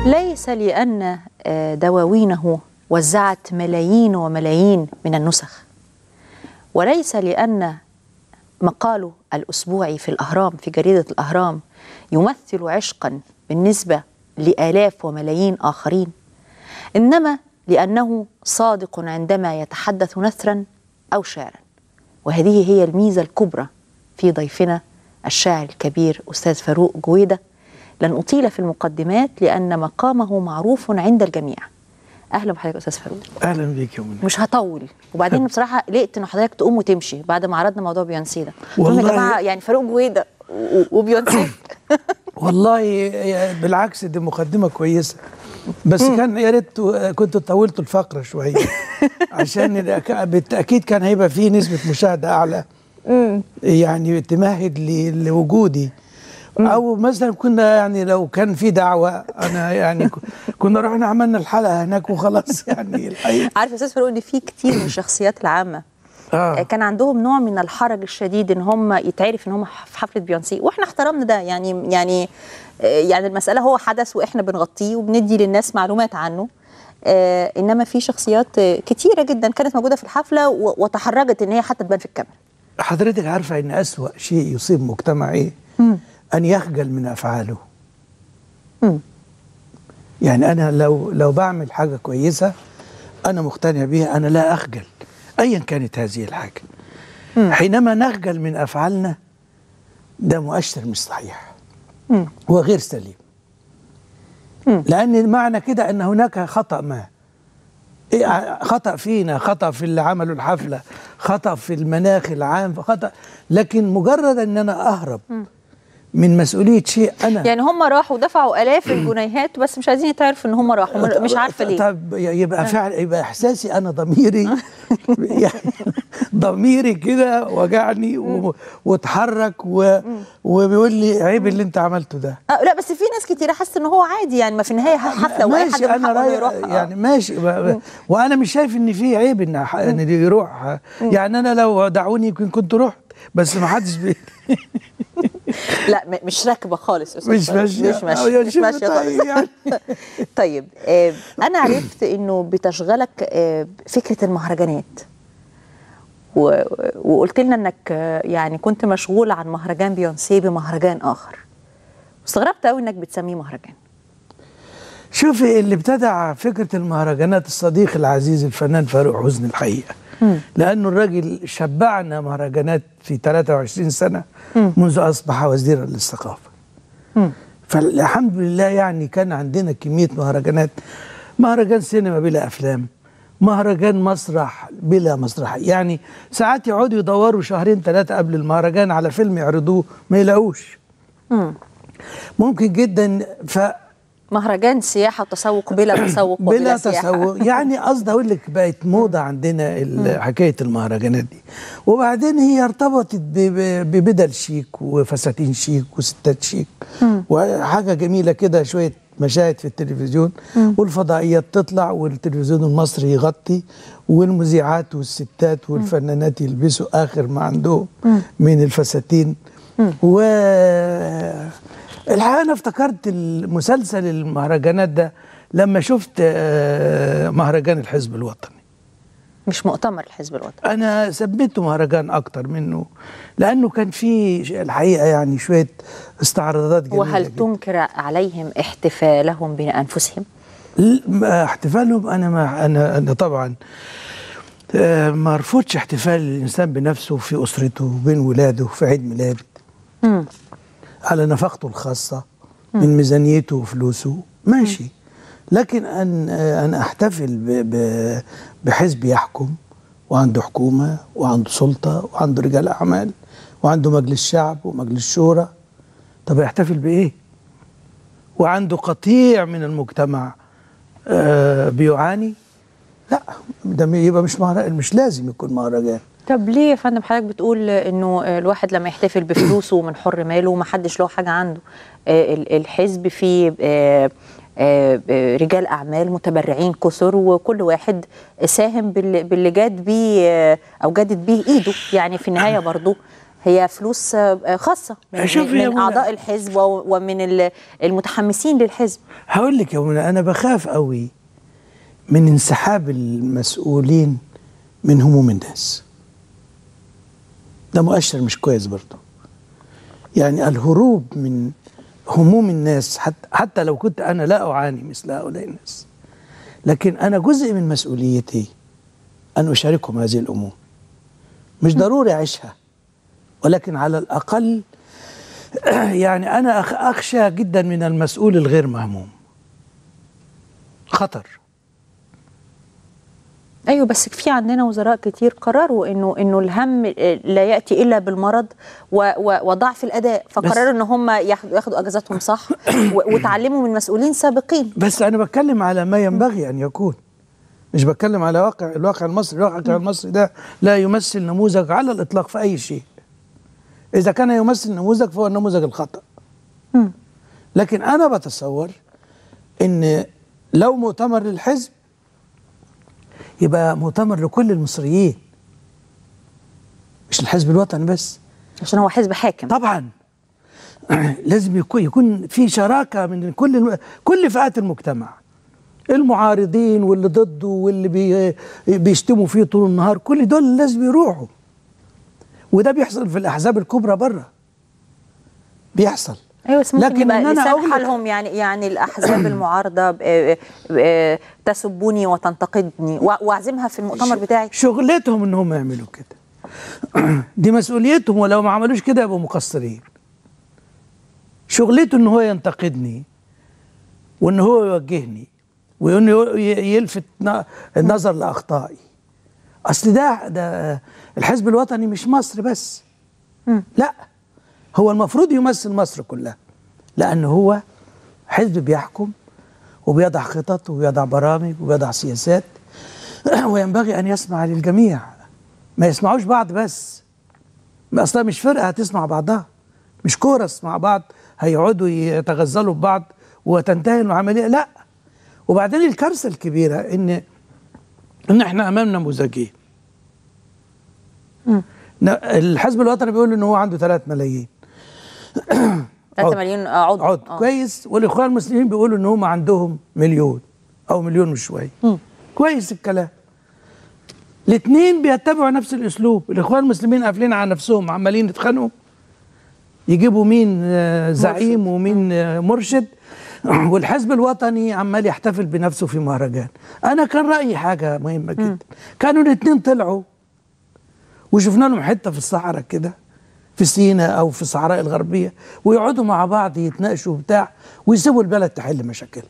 ليس لأن آه، دواوينه وزعت ملايين وملايين من النسخ وليس لأن مقاله الأسبوعي في الأهرام في جريدة الأهرام يمثل عشقا بالنسبة لآلاف وملايين آخرين إنما لأنه صادق عندما يتحدث نثرا أو شعرا وهذه هي الميزة الكبرى في ضيفنا الشاعر الكبير أستاذ فاروق جويدة لن أطيل في المقدمات لأن مقامه معروف عند الجميع أهلا بحضرتك أستاذ فاروق اهلا بيك يا منى مش هطول وبعدين بصراحه قلقت ان حضرتك تقوم وتمشي بعد ما عرضنا موضوع بيونسي ده قلت لهم يا والله- جماعه يعني فاروق جويده و- وبيونسي والله يا- بالعكس دي مقدمه كويسه بس كان يا ريت كنت طولت الفقره شويه عشان الأك- بالتاكيد كان هيبقى فيه نسبه مشاهده اعلى يعني تمهد لي- لوجودي او مثلا كنا يعني لو كان في دعوه انا يعني ك- كنا رحنا عملنا الحلقه هناك وخلاص يعني الحقيقه عارف يا استاذ فاروق ان في كتير من الشخصيات العامه آه. كان عندهم نوع من الحرج الشديد ان هم يتعرف ان هم في حفله بيونسي واحنا احترمنا ده يعني يعني آه، يعني المساله هو حدث واحنا بنغطيه وبندي للناس معلومات عنه آه انما في شخصيات آه، كتيره جدا كانت موجوده في الحفله و- وتحرجت ان هي حتى تبان في الكاميرا حضرتك عارفه ان اسوا شيء يصيب مجتمع ايه ان يخجل من افعاله مم. يعني انا لو لو بعمل حاجه كويسه انا مقتنع بيها انا لا اخجل ايا كانت هذه الحاجه حينما نخجل من افعالنا ده مؤشر مش صحيح مم. وغير سليم لان معنى كده ان هناك خطا ما إيه ع- خطا فينا خطا في اللي عملوا الحفله خطا في المناخ العام خطا لكن مجرد ان انا اهرب من مسؤوليه شيء انا يعني هم راحوا دفعوا الاف الجنيهات بس مش عايزين يتعرفوا ان هم راحوا مش عارفه ليه طب يبقى فعل يبقى احساسي انا ضميري يعني ضميري كده وجعني و- واتحرك و- وبيقول لي عيب اللي انت عملته ده آه لا بس في ناس كتير حاسه ان هو عادي يعني ما في النهايه حفله واي حد ماشي من انا حقه إنه رايح يروح آه. يعني ماشي ب- ب- وانا مش شايف ان في عيب ان ح- ان اللي يروح يعني انا لو دعوني يمكن كنت رحت بس ما حدش بي لا م- مش راكبه خالص يا أستاذ مش فاروق. ماشيه مش أو ماشيه يا مش شيخ ماشيه طيب خالص يعني طيب آه انا عرفت انه بتشغلك آه فكره المهرجانات و... وقلت لنا انك آه يعني كنت مشغول عن مهرجان بيونسي بمهرجان اخر استغربت قوي انك بتسميه مهرجان شوفي اللي ابتدع فكرة المهرجانات الصديق العزيز الفنان فاروق حسني الحقيقة لأنه الراجل شبعنا مهرجانات في 23 سنة منذ أصبح وزيرا للثقافة فالحمد لله يعني كان عندنا كمية مهرجانات مهرجان سينما بلا أفلام مهرجان مسرح بلا مسرح يعني ساعات يقعدوا يدوروا شهرين ثلاثة قبل المهرجان على فيلم يعرضوه ما يلاقوش ممكن جدا ف مهرجان سياحه وتسوق بلا تسوق وبلا بلا سياحة. تسوق يعني قصدي اقول لك بقت موضه عندنا ال- حكايه المهرجانات دي وبعدين هي ارتبطت ب- ب- ببدل شيك وفساتين شيك وستات شيك وحاجه جميله كده شويه مشاهد في التلفزيون والفضائيات تطلع والتلفزيون المصري يغطي والمذيعات والستات والفنانات يلبسوا اخر ما عندهم من الفساتين و الحقيقه انا افتكرت المسلسل المهرجانات ده لما شفت آه، مهرجان الحزب الوطني مش مؤتمر الحزب الوطني انا سميته مهرجان اكتر منه لانه كان فيه ش- الحقيقه يعني شويه استعراضات جميله وهل جداً. تنكر عليهم احتفالهم بانفسهم ل- ما احتفالهم انا ما انا انا طبعا آه، ما ارفضش احتفال الانسان بنفسه في اسرته بين ولاده في عيد ميلاد مم. على نفقته الخاصه من ميزانيته وفلوسه ماشي لكن ان آه، ان احتفل ب- ب- بحزب يحكم وعنده حكومه وعنده سلطه وعنده رجال اعمال وعنده مجلس شعب ومجلس شورى طب يحتفل بايه؟ وعنده قطيع من المجتمع آه، بيعاني لا ده يبقى مش مهرجان مش لازم يكون مهرجان طب ليه يا فندم حضرتك بتقول انه الواحد لما يحتفل بفلوسه ومن حر ماله ومحدش له حاجه عنده آه، ال- الحزب فيه آه، آه، آه، رجال اعمال متبرعين كثر وكل واحد ساهم بال- باللي جاد بيه آه، او جادت بيه ايده يعني في النهايه برضه هي فلوس آه، خاصه من, شوفي يا من منى. اعضاء الحزب و- ومن ال- المتحمسين للحزب هقول لك يا منى انا بخاف قوي من انسحاب المسؤولين من هموم الناس ده مؤشر مش كويس برضه يعني الهروب من هموم الناس حتى, حتى لو كنت انا لا اعاني مثل هؤلاء الناس لكن انا جزء من مسؤوليتي ان اشاركهم هذه الامور مش ضروري اعيشها ولكن على الاقل يعني انا أخ- اخشى جدا من المسؤول الغير مهموم خطر ايوه بس في عندنا وزراء كتير قرروا انه انه الهم لا ياتي الا بالمرض و و وضعف الاداء فقرروا ان هم ياخدوا ياخدوا اجازاتهم صح و- وتعلموا من مسؤولين سابقين بس انا بتكلم على ما ينبغي ان يكون مش بتكلم على واقع الواقع المصري الواقع المصري ده لا يمثل نموذج على الاطلاق في اي شيء اذا كان يمثل نموذج فهو النموذج الخطا مم. لكن انا بتصور ان لو مؤتمر للحزب يبقى مؤتمر لكل المصريين مش الحزب الوطني بس عشان هو حزب حاكم طبعا لازم يكون يكون في شراكه من كل الم... كل فئات المجتمع المعارضين واللي ضده واللي بي... بيشتموا فيه طول النهار كل دول لازم يروحوا وده بيحصل في الاحزاب الكبرى بره بيحصل ايوه بس ممكن لكن يبقى إن أنا لسان أغلق- حالهم يعني يعني الاحزاب المعارضه ب- آه، آه، تسبني وتنتقدني و- واعزمها في المؤتمر بتاعي شغلتهم ان هم يعملوا كده دي مسؤوليتهم ولو ما عملوش كده يبقوا مقصرين شغلته ان هو ينتقدني وان هو يوجهني وان هو ي- يلفت ن- النظر لاخطائي اصل ده ده الحزب الوطني مش مصر بس مم. لا هو المفروض يمثل مصر كلها لان هو حزب بيحكم وبيضع خطط وبيضع برامج وبيضع سياسات وينبغي ان يسمع للجميع ما يسمعوش بعض بس ما اصلا مش فرقه هتسمع بعضها مش كورس مع بعض هيقعدوا يتغزلوا ببعض وتنتهي العمليه لا وبعدين الكارثه الكبيره ان ان احنا امام نموذجين مم. ن- الحزب الوطني بيقول ان هو عنده 3 ملايين 3 عضو. مليون آه، عضو عضو آه. كويس والاخوان المسلمين بيقولوا ان هم عندهم مليون او مليون وشويه مم. كويس الكلام الاثنين بيتبعوا نفس الاسلوب الاخوان المسلمين قافلين على نفسهم عمالين يتخانقوا يجيبوا مين آه، زعيم ومين آه، مرشد والحزب الوطني عمال يحتفل بنفسه في مهرجان انا كان رايي حاجه مهمه جدا كانوا الاثنين طلعوا وشفنا لهم حته في الصحراء كده في سيناء او في الصحراء الغربيه ويقعدوا مع بعض يتناقشوا بتاع ويسيبوا البلد تحل مشاكلها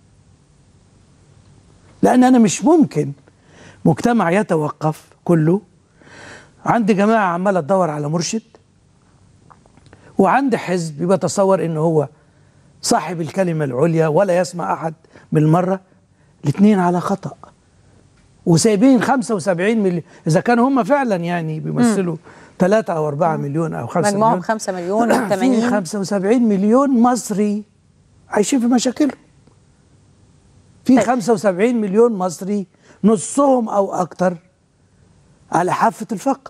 لان انا مش ممكن مجتمع يتوقف كله عندي جماعه عماله تدور على مرشد وعندي حزب بيتصور ان هو صاحب الكلمه العليا ولا يسمع احد بالمره الاثنين على خطأ وسايبين 75 مليون اذا كانوا هم فعلا يعني بيمثلوا 3 او 4 مليون او 5 مجموعهم مليون 5 مليون في 80 75 مليون مصري عايشين في مشاكلهم في طيب. 75 مليون مصري نصهم او اكتر على حافه الفقر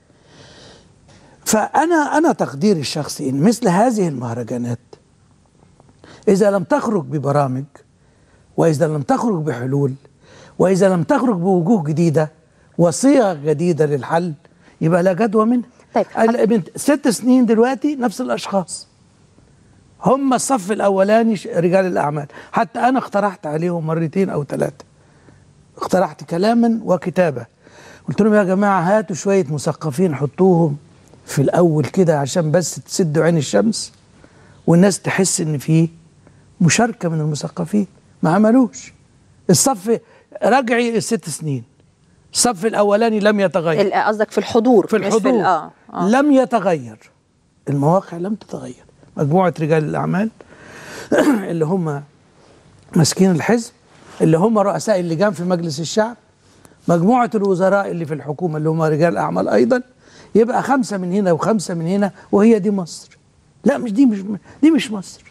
فانا انا تقديري الشخصي ان مثل هذه المهرجانات اذا لم تخرج ببرامج واذا لم تخرج بحلول واذا لم تخرج بوجوه جديده وصيغ جديده للحل يبقى لا جدوى منها طيب. ال- من ست سنين دلوقتي نفس الاشخاص هم الصف الاولاني ش- رجال الاعمال حتى انا اقترحت عليهم مرتين او ثلاثه اقترحت كلاما وكتابه قلت لهم يا جماعه هاتوا شويه مثقفين حطوهم في الاول كده عشان بس تسدوا عين الشمس والناس تحس ان في مشاركه من المثقفين ما عملوش الصف رجعي الست سنين الصف الاولاني لم يتغير ال- قصدك في الحضور في مش الحضور ال- اه اه لم يتغير المواقع لم تتغير مجموعة رجال الأعمال اللي هم ماسكين الحزب اللي هم رؤساء اللجان في مجلس الشعب مجموعة الوزراء اللي في الحكومة اللي هم رجال أعمال أيضا يبقى خمسة من هنا وخمسة من هنا وهي دي مصر لا مش دي مش دي مش مصر